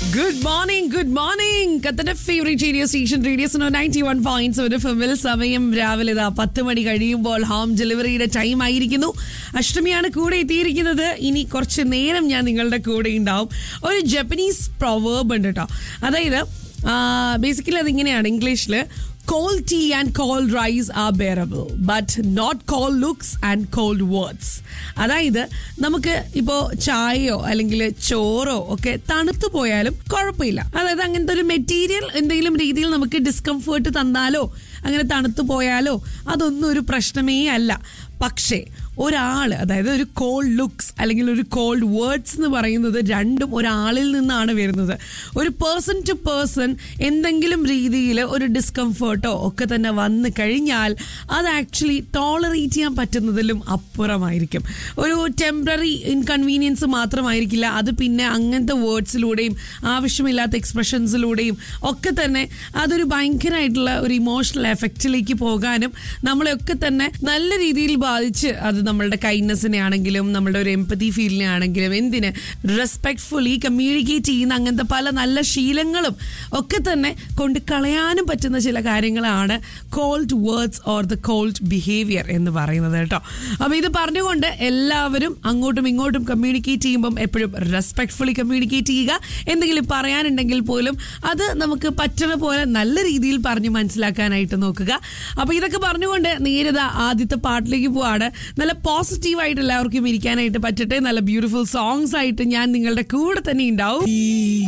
good morning good morning കത്തന്റെ favourite radio station radio so ninety one points ഒരു ഫിമിൽ സമയം രാവിലെ ഇതാ പത്ത് മണി കഴിയുമ്പോൾ ഹോം ഡെലിവറിയുടെ ടൈം ആയിരിക്കുന്നു അഷ്ടമിയാണ് കൂടെ എത്തിയിരിക്കുന്നത് ഇനി കുറച്ച് നേരം ഞാൻ നിങ്ങളുടെ കൂടെ ഉണ്ടാവും ഒരു ജപ്പനീസ് പ്രൊവേർബ് ഉണ്ട് കേട്ടോ അതായത് ബേസിക്കലി അതിങ്ങനെയാണ് ഇംഗ്ലീഷിൽ cold tea and cold rice are bearable but not cold looks and cold words അതായത് നമുക്ക് ഇപ്പോൾ ചായയോ അല്ലെങ്കിൽ ചോറോ ഒക്കെ തണുത്തു പോയാലും കുഴപ്പമില്ല അതായത് അങ്ങനത്തെ ഒരു മെറ്റീരിയൽ എന്തെങ്കിലും രീതിയിൽ നമുക്ക് ഡിസ്കംഫേർട്ട് തന്നാലോ അങ്ങനെ തണുത്തു പോയാലോ അതൊന്നും ഒരു പ്രശ്നമേ അല്ല പക്ഷേ ഒരാൾ അതായത് ഒരു കോൾഡ് ലുക്സ് അല്ലെങ്കിൽ ഒരു കോൾഡ് വേർഡ്സ് എന്ന് പറയുന്നത് രണ്ടും ഒരാളിൽ നിന്നാണ് വരുന്നത് ഒരു പേഴ്സൺ ടു പേഴ്സൺ എന്തെങ്കിലും രീതിയിൽ ഒരു ഡിസ്കംഫേർട്ടോ ഒക്കെ തന്നെ വന്നു കഴിഞ്ഞാൽ അത് ആക്ച്വലി ടോളറേറ്റ് ചെയ്യാൻ പറ്റുന്നതിലും അപ്പുറമായിരിക്കും ഒരു ടെമ്പററി ഇൻകൺവീനിയൻസ് മാത്രമായിരിക്കില്ല അത് പിന്നെ അങ്ങനത്തെ വേർഡ്സിലൂടെയും ആവശ്യമില്ലാത്ത എക്സ്പ്രഷൻസിലൂടെയും ഒക്കെ തന്നെ അതൊരു ഭയങ്കരമായിട്ടുള്ള ഒരു ഇമോഷണൽ എഫക്റ്റിലേക്ക് പോകാനും നമ്മളെയൊക്കെ തന്നെ നല്ല രീതിയിൽ ബാധിച്ച് അത് നമ്മളുടെ കൈൻഡ്നെസ്സിനെ ആണെങ്കിലും നമ്മളുടെ ഒരു എമ്പതി ഫീലിനെ ആണെങ്കിലും എന്തിന് റെസ്പെക്ട്ഫുള്ളി കമ്മ്യൂണിക്കേറ്റ് ചെയ്യുന്ന അങ്ങനത്തെ പല നല്ല ശീലങ്ങളും ഒക്കെ തന്നെ കൊണ്ട് കളയാനും പറ്റുന്ന ചില കാര്യങ്ങളാണ് cold words or the cold behaviour എന്ന് പറയുന്നത് കേട്ടോ അപ്പൊ ഇത് പറഞ്ഞുകൊണ്ട് എല്ലാവരും അങ്ങോട്ടും ഇങ്ങോട്ടും കമ്മ്യൂണിക്കേറ്റ് ചെയ്യുമ്പം എപ്പോഴും റെസ്പെക്ട്ഫുള്ളി കമ്മ്യൂണിക്കേറ്റ് ചെയ്യുക എന്തെങ്കിലും പറയാനുണ്ടെങ്കിൽ പോലും അത് നമുക്ക് പറ്റുന്ന പോലെ നല്ല രീതിയിൽ പറഞ്ഞ് മനസ്സിലാക്കാനായിട്ട് നോക്കുക അപ്പൊ ഇതൊക്കെ പറഞ്ഞുകൊണ്ട് നേരത ആദ്യത്തെ പാട്ടിലേക്ക് പോവാണ് നല്ല പോസിറ്റീവായിട്ട് എല്ലാവർക്കും ഇരിക്കാനായിട്ട് പറ്റട്ടെ നല്ല ബ്യൂട്ടിഫുൾ സോങ്സ് ആയിട്ട് ഞാൻ നിങ്ങളുടെ കൂടെ തന്നെ ഉണ്ടാവും